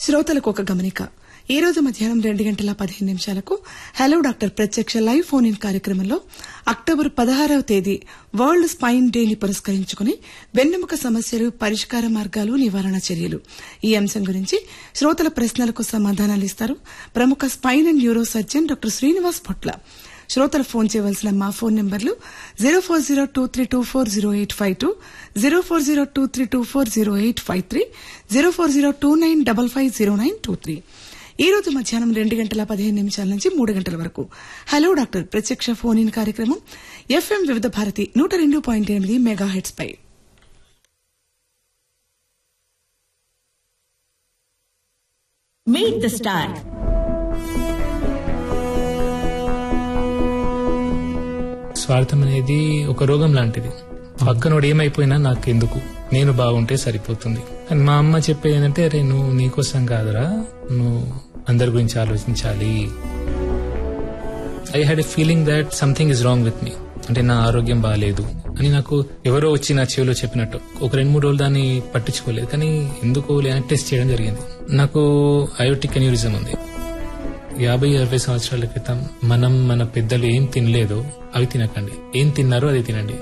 శ్రోతలకు ఒక గమనిక ఈ రోజు మధ్యాహ్నం రెండు గంటల పదిహేను నిమిషాలకు హలో డాక్టర్ ప్రత్యక్ష లైవ్ ఫోన్ ఇన్ కార్యక్రమంలో అక్టోబర్ పదహారవ తేదీ వరల్డ్ స్పైన్ డేని పురస్కరించుకుని వెన్నెముక సమస్యలు పరిష్కార మార్గాలు నివారణ చర్యలు ఈ అంశం గురించి శ్రోతల ప్రశ్నలకు సమాధానాలు ఇస్తారు ప్రముఖ spine and neuro surgeon doctor Srinivas Potla శ్రోతలు ఫోన్ చేయవలసిన మా ఫోన్ నంబర్లు zero four zero two three two four zero eight five two zero four zero two three two four zero eight five three zero four zero two nine double five zero nine two three ఈ రోజు మధ్యాహ్నం రెండు గంటల పదిహేను నిమిషాల నుంచి మూడు గంటల వరకు హలో డాక్టర్ ప్రత్యక్ష ఫోన్ ఇన్ కార్యక్రమం ఎఫ్ఎం వివిధ భారతి నూట రెండు పాయింట్ ఎనిమిది మెగా హెడ్స్ పై Meet the Star. స్వార్థం అనేది ఒక రోగం లాంటిది పక్కనోడు ఏమైపోయినా నాకు ఎందుకు నేను బాగుంటే సరిపోతుంది అని మా అమ్మ చెప్పేది ఏంటంటే అరే నువ్వు నీకోసం కాదురా నువ్వు అందరి గురించి ఆలోచించాలి I had a feeling that something is wrong with me అంటే నా ఆరోగ్యం బాగాలేదు అని నాకు ఎవరో వచ్చి నా చెవిలో చెప్పినట్టు ఒక రెండు మూడు రోజులు దాన్ని పట్టించుకోలేదు కానీ ఎందుకు అని టెస్ట్ చేయడం జరిగింది నాకు అయోటిక్ అన్యూరిజం ఉంది యాభై అరవై సంవత్సరాల క్రితం మనం మన పెద్దలు ఏం తినలేదో అవి తినకండి ఏం తిన్నారో అది తినండి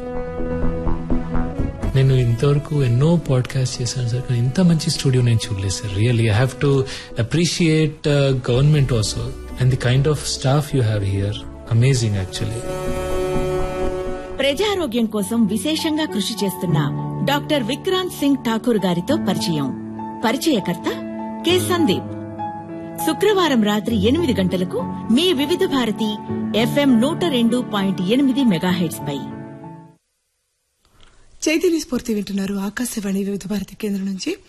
నేను ఇంతవరకు ఎన్నో పాడ్కాస్ట్ చేశాను సార్ కానీ ఇంత మంచి స్టూడియో నేను చూడలేదు sir really I have to appreciate government also and the kind of staff you have here amazing actually ప్రజారోగ్యం కోసం విశేషంగా కృషి చేస్తున్న డాక్టర్ విక్రాంత్ సింగ్ ఠాకూర్ గారితో పరిచయం పరిచయకర్త కె సందీప్ శుక్రవారం రాత్రి ఎనిమిది గంటలకు మీ వివిధ భారతి ఎఫ్ఎం నూట రెండు పాయింట్ ఎనిమిది మెగాహెట్స్ పై చైతన్య స్ఫూర్తి వింటున్నారు ఆకాశవాణి వివిధ భారతి కేంద్రం నుంచి